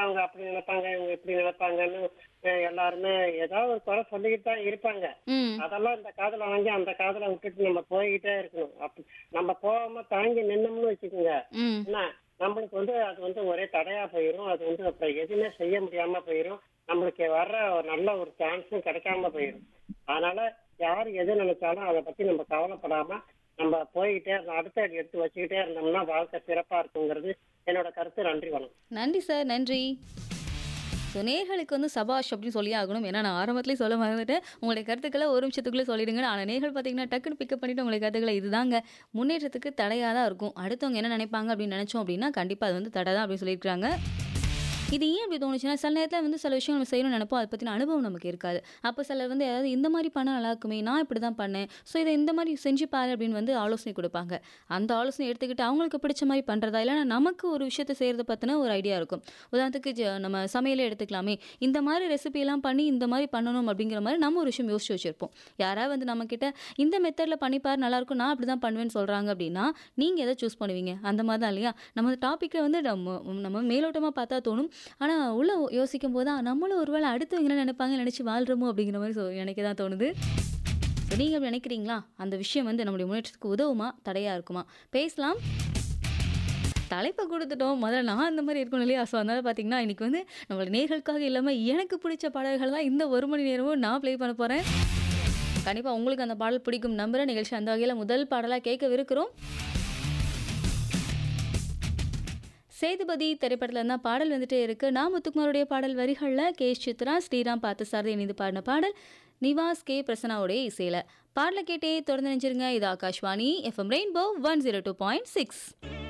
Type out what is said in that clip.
அவங்க அப்படி நினைப்பாங்க இவங்க இப்படி நினைப்பாங்கன்னு அஹ், எல்லாருமே ஏதாவது ஒரு குறை சொல்லிக்கிட்டு தான் இருப்பாங்க ம் அதெல்லாம் இந்த காதுல வாங்கி அந்த காதுல விட்டுட்டு நம்ம போய்கிட்டே இருக்கணும் அப்படி நம்ம போகாம தாங்கி நின்னோம்னு வச்சுக்கோங்க ம் என்ன நம்மளுக்கு வந்து அது வந்து ஒரே தடையா போயிடும் அது வந்து அப்புறம் எதுவுமே செய்ய முடியாம போயிடும் நம்மளுக்கு வர்ற ஒரு நல்ல ஒரு சான்ஸும் கிடைக்காம போயிடும் அதனால யார் எது நினைச்சாலும் அதை பத்தி நம்ம கவலைப்படாம நம்ம போய்கிட்டே இருந்தோம் அடுத்த அடி எடுத்து வச்சுக்கிட்டே இருந்தோம்னா வாழ்க்கை சிறப்பா இருக்குங்கிறது என்னோட கருத்து நன்றி வணக்கம் நன்றி சார் நன்றி ஸோ நேர்களுக்கு வந்து சபாஷ் அப்படின்னு சொல்லி ஆகணும் ஏன்னா நான் ஆரம்பத்துலேயே சொல்ல மறந்துட்டேன் உங்களுடைய கருத்துக்களை ஒரு நிமிஷத்துக்குள்ளே சொல்லிடுங்க ஆனால் நேர்கள் பார்த்தீங்கன்னா டக்குன்னு பிக்கப் பண்ணிட்டு உங்களுடைய கருத்துக்களை இதுதாங்க முன்னேற்றத்துக்கு தடையாக தான் இருக்கும் அடுத்தவங்க என்ன நினைப்பாங்க அப்படின்னு நினச்சோம் அப்படின்னா கண்டிப்பாக அது வந்து தடை தான் அப்படின்னு சொல்லியிருக்காங்க இது ஏன் அப்படி தோணுச்சுன்னா சில நேரத்தில் வந்து சில விஷயம் நம்ம செய்யணும்னு நினைப்போம் அதை பற்றின அனுபவம் நமக்கு இருக்காது அப்போ சிலர் வந்து ஏதாவது இந்த மாதிரி பண்ணால் நல்லா இருக்குமே நான் இப்படி தான் பண்ணேன் ஸோ இதை இந்த மாதிரி செஞ்சு பாரு அப்படின்னு வந்து ஆலோசனை கொடுப்பாங்க அந்த ஆலோசனை எடுத்துக்கிட்டு அவங்களுக்கு பிடிச்ச மாதிரி பண்ணுறதா இல்லைன்னா நமக்கு ஒரு விஷயத்தை செய்கிறத பற்றின ஒரு ஐடியா இருக்கும் உதாரணத்துக்கு ஜ- நம்ம சமையலே எடுத்துக்கலாமே இந்த மாதிரி ரெசிபியெல்லாம் பண்ணி இந்த மாதிரி பண்ணணும் அப்படிங்கிற மாதிரி நம்ம ஒரு விஷயம் யோசிச்சு வச்சுருப்போம் யாராவது வந்து நம்மக்கிட்ட இந்த மெத்தடில் பண்ணிப்பார் நல்லாயிருக்கும் நான் அப்படி தான் பண்ணுவேன்னு சொல்கிறாங்க அப்படின்னா நீங்கள் எதை சூஸ் பண்ணுவீங்க அந்த மாதிரி தான் இல்லையா நம்ம டாப்பிக்கை வந்து நம்ம நம்ம மேலோட்டமாக பார்த்தா தோணும் ஆனால் உள்ள யோசிக்கும் போது தான் நம்மளும் ஒருவேளை அடுத்தவங்க என்ன நினைப்பாங்க நினச்சி வாழ்கிறோமோ அப்படிங்கிற மாதிரி சொ- எனக்கு தான் தோணுது ஸோ நீங்கள் அப்படி நினைக்கிறீங்களா அந்த விஷயம் வந்து நம்முடைய முன்னேற்றத்துக்கு உதவுமா தடையாக இருக்குமா பேசலாம் தலைப்பை கொடுத்துட்டோம் முதல்ல நான் அந்த மாதிரி இருக்கணும் இல்லையா ஸோ அதனால் பார்த்தீங்கன்னா இன்றைக்கி வந்து நம்மளோட நேர்களுக்காக இல்லாமல் எனக்கு பிடிச்ச பாடல்கள் தான் இந்த ஒரு மணி நேரமும் நான் ப்ளே பண்ண போகிறேன் கண்டிப்பாக உங்களுக்கு அந்த பாடல் பிடிக்கும் நம்புற நிகழ்ச்சி அந்த வகையில் முதல் பாடலாக கேட்கவிருக்கிறோம் சேதுபதி திரைப்படத்தில் இருந்தால் பாடல் வந்துட்டே இருக்கு நான் முத்துக்குமாருடைய பாடல் வரிகளில் கே சித்ரா ஸ்ரீராம் பார்த்தசாரதி இணைந்து பாடின பாடல் நிவாஸ் கே பிரசனாவுடைய இசையில் பாடலை கேட்டே தொடர்ந்து நினைச்சிருங்க இது Akashvani FM rainbow one zero two point six